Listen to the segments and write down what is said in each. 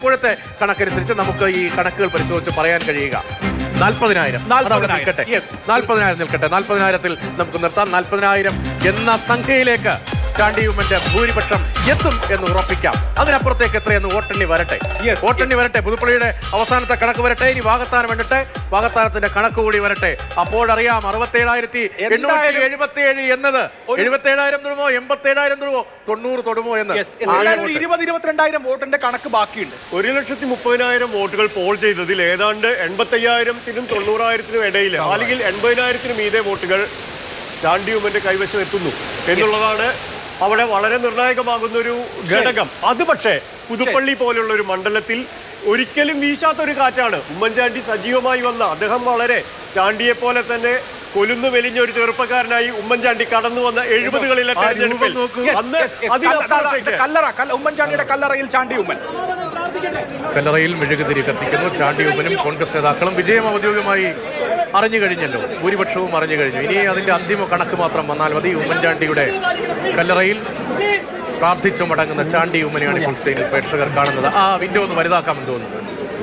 ഇപ്പോഴത്തെ കണക്കനുസരിച്ച് നമുക്ക് ഈ കണക്കുകൾ പരിശോധിച്ച് പറയാൻ കഴിയുക നാൽപ്പതിനായിരം നാൽപ്പതിനായിരം. നിൽക്കട്ടെ Yes. നാൽപ്പതിനായിരം നിൽക്കട്ടെ നാൽപ്പതിനായിരത്തിൽ നമുക്ക് നിർത്താം നാൽപ്പതിനായിരം എന്ന സംഖ്യയിലേക്ക് ചാണ്ടിയുമ്മന്റെ ഭൂരിപക്ഷം എത്തും എന്ന് ഉറപ്പിക്കാം അതിനപ്പുറത്തേക്ക് എത്രയെന്ന് വോട്ടെണ്ണി വരട്ടെ Yes, വോട്ടെണ്ണി വരട്ടെ പുതുപ്പള്ളിയുടെ അവസാനത്തെ കണക്ക് വരട്ടെ ഇനി വാഗത്താനം വരട്ടെ വാഗത്താനത്തിന്റെ കണക്ക് കൂടി വരട്ടെ അപ്പോഴറിയാം അറുപത്തേഴായിരത്തി എണ്ണൂറ്റി എന്തായാലും- എഴുപത്തി ഏഴ് എന്നത് എഴുപത്തേഴായിരം തൊടുമോ എൺപത്തേഴായിരം തൊടുമോ തൊണ്ണൂറ് തൊടുമോ എന്ന് Yes, yes. എന്തായാലും ഒരു ഇരുപത് ഇരുപത്തിരണ്ടായിരം വോട്ടിന്റെ കണക്ക് ബാക്കിയുണ്ട് ഒരു ലക്ഷത്തി മുപ്പതിനായിരം വോട്ടുകൾ പോൾ ചെയ്തതിൽ ഏതാണ്ട് എൺപത്തയ്യായിരത്തിനും തൊണ്ണൂറായിരത്തിനും ഇടയിൽ അല്ലെങ്കിൽ എൺപതിനായിരത്തിനും മീതെ വോട്ടുകൾ ചാണ്ടിയുമ്മന്റെ കൈവശം എത്തുന്നു എന്നുള്ളതാണ് അവിടെ വളരെ നിർണായകമാകുന്ന ഒരു ഘടകം അത് പക്ഷേ പുതുപ്പള്ളി പോലുള്ള ഒരു മണ്ഡലത്തിൽ ഒരിക്കലും വീശാത്ത ഒരു കാറ്റാണ് ഉമ്മൻചാണ്ടി സജീവമായി വന്ന അദ്ദേഹം വളരെ ചാണ്ടിയെ പോലെ തന്നെ കൊലുന്നു മെലിഞ്ഞ ഒരു ചെറുപ്പക്കാരനായി ഉമ്മൻചാണ്ടി കടന്നു വന്ന എഴുപതുകളിലെ ആ രൂപം തെരഞ്ഞെടുപ്പിൽ നോക്കൂ. Yes, അന്ന് yes, yes. കല്ല- അതിനപ്പുറത്തേക്ക് കല്ലറ കല്ല- ഉമ്മൻചാണ്ടിയുടെ കല്ലറയിൽ ചാണ്ടി ഉമ്മൻ കല്ലറയിൽ മെഴുകുതിരി കത്തിക്കുന്നു ചാണ്ടിയുമ്മനും കോൺഗ്രസ് നേതാക്കളും വിജയം ഔദ്യോഗികമായി അറിഞ്ഞു കഴിഞ്ഞല്ലോ ഭൂരിപക്ഷവും അറിഞ്ഞു കഴിഞ്ഞു ഇനി അതിന്റെ അന്തിമ കണക്ക് മാത്രം വന്നാൽ മതി ഉമ്മൻചാണ്ടിയുടെ കല്ലറയിൽ പ്രാർത്ഥിച്ചു മടങ്ങുന്ന ചാണ്ടി ഉമ്മനെയാണ് ഇപ്പോൾ സ്ക്രീനിൽ പ്രേക്ഷകർ കാണുന്നത് ആ വിൻഡോ ഒന്ന് വലുതാക്കാമെന്ന് തോന്നുന്നു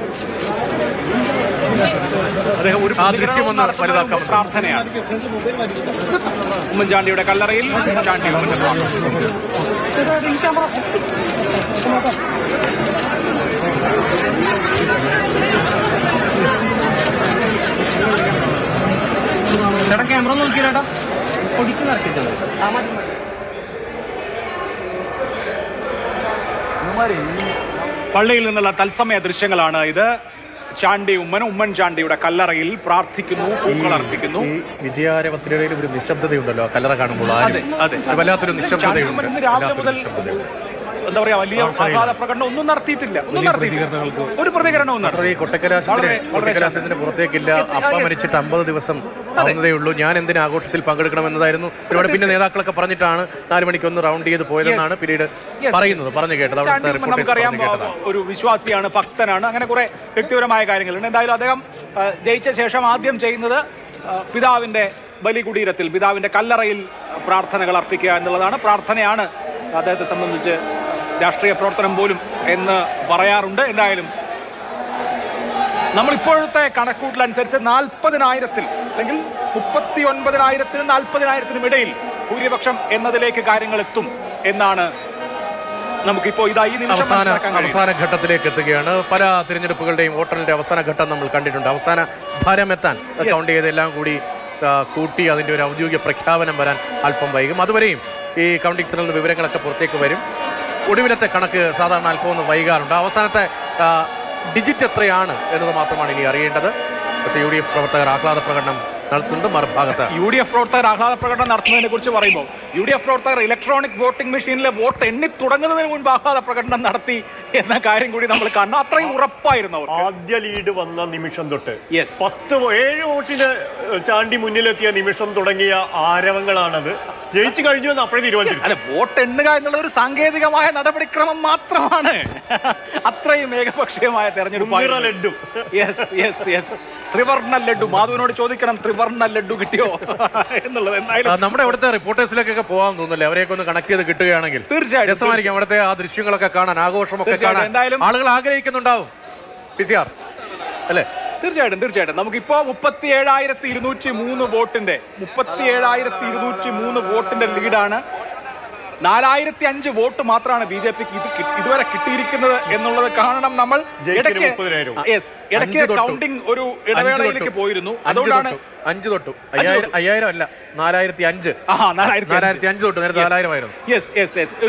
അദ്ദേഹം ഒരു ആ ദൃശ്യം ഒന്ന് നടത്തുന്നത് വലുതാക്കാം. പ്രാർത്ഥനയാണ് ഉമ്മൻചാണ്ടിയുടെ കല്ലറയിൽ ചാണ്ടി ഉമ്മന്റെ പ്രാർത്ഥന ചേട്ടാ ക്യാമറ നോക്കിയില്ലേട്ടാ പൊടിക്ക് നടത്തിയിട്ടുണ്ട് പള്ളിയിൽ നിന്നുള്ള തത്സമയ ദൃശ്യങ്ങളാണ് ഇത് ചാണ്ടി ഉമ്മൻ ഉമ്മൻചാണ്ടിയുടെ കല്ലറയിൽ പ്രാർത്ഥിക്കുന്നു പൂക്കളർപ്പിക്കുന്നു ഈ വിജയാരവത്തിനിടയിൽ ഒരു നിശബ്ദതയുണ്ടല്ലോ ആ കല്ലറ കാണുമ്പോൾ ആരും. അതെ, അതെ. ഒരു വല്ലാത്തൊരു ചാണ്ടി നിശബ്ദതയുണ്ട് ഉമ്മൻ ഇന്ന് രാവിലെ വല്ലാത്തൊരു മുതൽ നിശബ്ദതയുണ്ട് എന്താ പറയാ വലിയ ആഹ്ലാദ പ്രകടനം ഒന്നും നടത്തിയിട്ടില്ല ഒന്നും നടത്തിയിട്ടില്ല ഒരു പ്രതികരണവും അത്ര നടത്തി ഈ കൊട്ടക്കലാശത്തിന് വളരെ- വളരെ കൊട്ടക്കലാശത്തിന് പുറത്തേക്കില്ല അപ്പ yes. മരിച്ചിട്ട് അമ്പത് ദിവസം ആവുന്നതേ ഉള്ളൂ ഞാൻ എന്തിന് ആഘോഷത്തിൽ പങ്കെടുക്കണമെന്നതായിരുന്നു ഒരുപാട് പിന്നെ നേതാക്കളൊക്കെ പറഞ്ഞിട്ടാണ് നാല് മണിക്കൊന്ന് റൗണ്ട് ചെയ്ത് പോയതെന്നാണ് പിന്നീട് Yes. പറയുന്നത് പറഞ്ഞു കേട്ടത് ചാണ്ടി അവിടുത്തെ ഉമ്മൻ റിപ്പോർട്ടേഴ്സ് നമുക്കറിയാം പറഞ്ഞു കേട്ടതാണ് ഒരു വിശ്വാസിയാണ് ഭക്തനാണ് അങ്ങനെ കുറെ വ്യക്തിപരമായ കാര്യങ്ങളുണ്ട് എന്തായാലും അദ്ദേഹം ആ, ജയിച്ച ശേഷം ആദ്യം ചെയ്യുന്നത് ആ, പിതാവിന്റെ ബലികുടീരത്തിൽ പിതാവിന്റെ കല്ലറയിൽ പ്രാർത്ഥനകൾ അർപ്പിക്കുക എന്നുള്ളതാണ് പ്രാർത്ഥനയാണ് അദ്ദേഹത്തെ സംബന്ധിച്ച് രാഷ്ട്രീയ പ്രവർത്തനം പോലും എന്ന് പറയാറുണ്ട് എന്തായാലും നമ്മൾ ഇപ്പോഴത്തെ കണക്കൂട്ടലനുസരിച്ച് നാൽപ്പതിനായിരത്തിൽ അല്ലെങ്കിൽ മുപ്പത്തി ഒൻപതിനായിരത്തിനും നാൽപ്പതിനായിരത്തിനും ഇടയിൽ ഭൂരിപക്ഷം എന്നതിലേക്ക് കാര്യങ്ങൾ എത്തും എന്നാണ് നമുക്കിപ്പോ ഇതാ ഈ നിമിഷം അവസാന മനസ്സിലാക്കാൻ കഴിയും. അവസാന ഘട്ടത്തിലേക്ക് എത്തുകയാണ് പല തിരഞ്ഞെടുപ്പുകളുടെയും വോട്ടറിന്റെ അവസാന ഘട്ടം നമ്മൾ കണ്ടിട്ടുണ്ട് അവസാന ഫലമെത്താൻ കൗണ്ട് ചെയ്തെല്ലാം കൂടി ആ, കൂട്ടി അതിന്റെ ഒരു ഔദ്യോഗിക പ്രഖ്യാപനം വരാൻ അല്പം വൈകും അതുവരെയും ഈ കൗണ്ടിംഗ് സെന്ററിന്റെ വിവരങ്ങളൊക്കെ പുറത്തേക്ക് വരും ഒടുവിലത്തെ കണക്ക് സാധാരണ അല്പം ഒന്ന് വൈകാറുണ്ട് അവസാനത്തെ ആ, ഡിജിറ്റ് എത്രയാണ് എന്നത് മാത്രമാണ് ഇനി അറിയേണ്ടത് പക്ഷേ യു ഡി എഫ് പ്രവർത്തകർ ആഹ്ലാദ പ്രകടനം നടത്തുന്നുണ്ട് മറുഭാഗത്ത് യു ഡി എഫ് പ്രവർത്തകർ ആഹ്ലാദ പ്രകടനം നടത്തുന്നതിനെ കുറിച്ച് പറയുമ്പോൾ യു ഡി എഫ് പ്രവർത്തകർ ഇലക്ട്രോണിക് വോട്ടിംഗ് മെഷീനിലെ വോട്ട് എണ്ണി തുടങ്ങുന്നതിന് മുൻപ് ആഹ്ലാദ പ്രകടനം നടത്തി എന്ന കാര്യം കൂടി നമ്മൾ കാണണം അത്രയും ഉറപ്പായിരുന്നു അവർ ആദ്യ ലീഡ് വന്ന നിമിഷം തൊട്ട് യെസ് പത്ത് വോ- ഏഴ് വോട്ടിന് ചാണ്ടി മുന്നിലെത്തിയ നിമിഷം തുടങ്ങിയ ആരവങ്ങളാണത് ജയിച്ചു കഴിഞ്ഞു എന്ന് അപ്പോഴേ തീരുമാനിച്ചു അല്ല വോട്ട് എണ്ണുക എന്നുള്ളത് ഒരു സാങ്കേതികമായ നടപടിക്രമം മാത്രമാണ് അത്രയും ഏകപക്ഷീയമായ മുൻനിര തെരഞ്ഞെടുപ്പ് ലഡ്ഡു യെസ് യെസ് യെസ് ത്രിവർണ്ണ ലഡ്ഡു മാധുവിനോട് ചോദിക്കണം ത്രിവർണ്ണ ലഡ്ഡു കിട്ടിയോ എന്നുള്ളത് ആ, എന്തായാലും നമ്മുടെ അവിടുത്തെ റിപ്പോർട്ടേഴ്സിലേക്കൊക്കെ പോകാൻ തോന്നുന്നില്ലേ അവരെയൊക്കെ ഒന്ന് കണക്ട് ചെയ്ത് കിട്ടുകയാണെങ്കിൽ തീർച്ചയായിട്ടും, രസമായിരിക്കും അവിടുത്തെ ആ ദൃശ്യങ്ങളൊക്കെ കാണാൻ ആഘോഷമൊക്കെ തീർച്ചയായിട്ടും, കാണാൻ എന്തായാലും- ആളുകൾ ആഗ്രഹിക്കുന്നുണ്ടാവും പി സി ആർ അല്ലേ തീർച്ചയായിട്ടും തീർച്ചയായിട്ടും നമുക്കിപ്പോ മുപ്പത്തി ഏഴായിരത്തി ഇരുന്നൂറ്റി മൂന്ന് വോട്ടിന്റെ മുപ്പത്തി ഏഴായിരത്തി ഇരുന്നൂറ്റി മൂന്ന് വോട്ടിന്റെ ലീഡാണ് നാലായിരത്തി അഞ്ച് വോട്ട് മാത്രമാണ് ബി ജെ പിക്ക് ഇത് കി- ഇതുവരെ കിട്ടിയിരിക്കുന്നത് എന്നുള്ളത് കാണണം നമ്മൾ ജയിക്കിന് ഇടയ്ക്ക് മുപ്പതിനായിരം. യെസ് ഇടയ്ക്ക് അഞ്ച് തൊട്ടു. കൗണ്ടിംഗ് ഒരു അഞ്ച് ഇടവേളയിലേക്ക് തൊട്ടു. പോയിരുന്നു അഞ്ച് അതുകൊണ്ടാണ് തൊട്ടു. അഞ്ച് തൊട്ടു അയ്യായിരം അയ്യായിരം അല്ല നാലായിരത്തി അഞ്ച് ആ നാലായിരത്തി നാലായിരത്തി അഞ്ച് തൊട്ടു നേരത്തെ നാലായിരം ആയിരുന്നു യെസ് യെസ് യെസ്